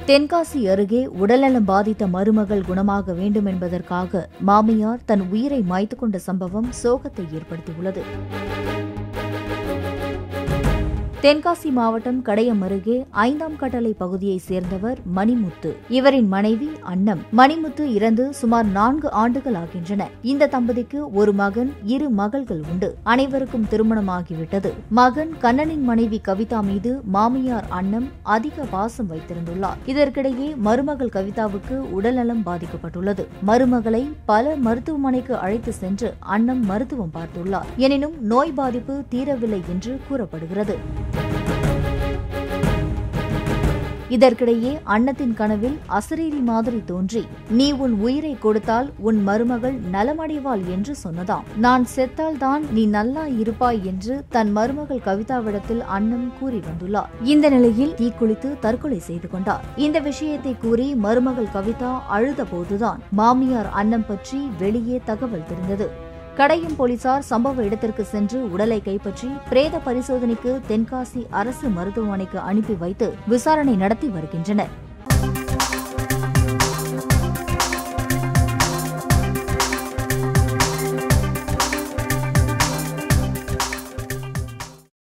தென்காசி அருகே உடல்நலம் பாதித்த மருமகள் குணமாக வேண்டும் என்பதற்காக மாமியார் தன் உயிரை மாய்த்துக் கொண்ட சம்பவம் சோகத்தை ஏற்படுத்தியுள்ளது தென்காசி மாவட்டம் கடையம் அருகே ஐந்தாம் கட்டளை பகுதியைச் சேர்ந்தவர் மணிமுத்து இவரின் மனைவி அன்னம் மணிமுத்து இறந்து சுமார் நான்கு ஆண்டுகள் ஆகின்றன இந்த தம்பதிக்கு ஒரு மகன் இரு மகள்கள் உண்டு அனைவருக்கும் திருமணமாகிவிட்டது மகன் கண்ணனின் மனைவி கவிதா மீது மாமியார் அன்னம் அதிக பாசம் வைத்திருந்துள்ளார் இதற்கிடையே மருமகள் கவிதாவுக்கு உடல்நலம் பாதிக்கப்பட்டுள்ளது மருமகளை பல மருத்துவமனைக்கு அழைத்து சென்று அன்னம் மருத்துவம் பார்த்துள்ளார் எனினும் நோய் பாதிப்பு தீரவில்லை என்று கூறப்படுகிறது இதற்கிடையே அன்னத்தின் கனவில் அசரீரி மாதிரி தோன்றி நீ உன் உயிரை கொடுத்தால் உன் மருமகள் நலமடைவாள் என்று சொன்னதாம் நான் செத்தால் தான் நீ நல்லா இருப்பாய் என்று தன் மருமகள் கவிதாவிடத்தில் அன்னம் கூறி வந்துள்ளார் இந்த நிலையில் தீக்குளித்து தற்கொலை செய்து கொண்டார் இந்த விஷயத்தை கூறி மருமகள் கவிதா அழுத போதுதான் மாமியார் அன்னம் பற்றி வெளியே தகவல் தெரிந்தது கடையும் போலீசார் சம்பவ இடத்திற்கு சென்று உடலை கைப்பற்றி பிரேத பரிசோதனைக்கு தென்காசி அரசு மருத்துவமனைக்கு அனுப்பி வைத்து விசாரணை நடத்தி வருகின்றனர்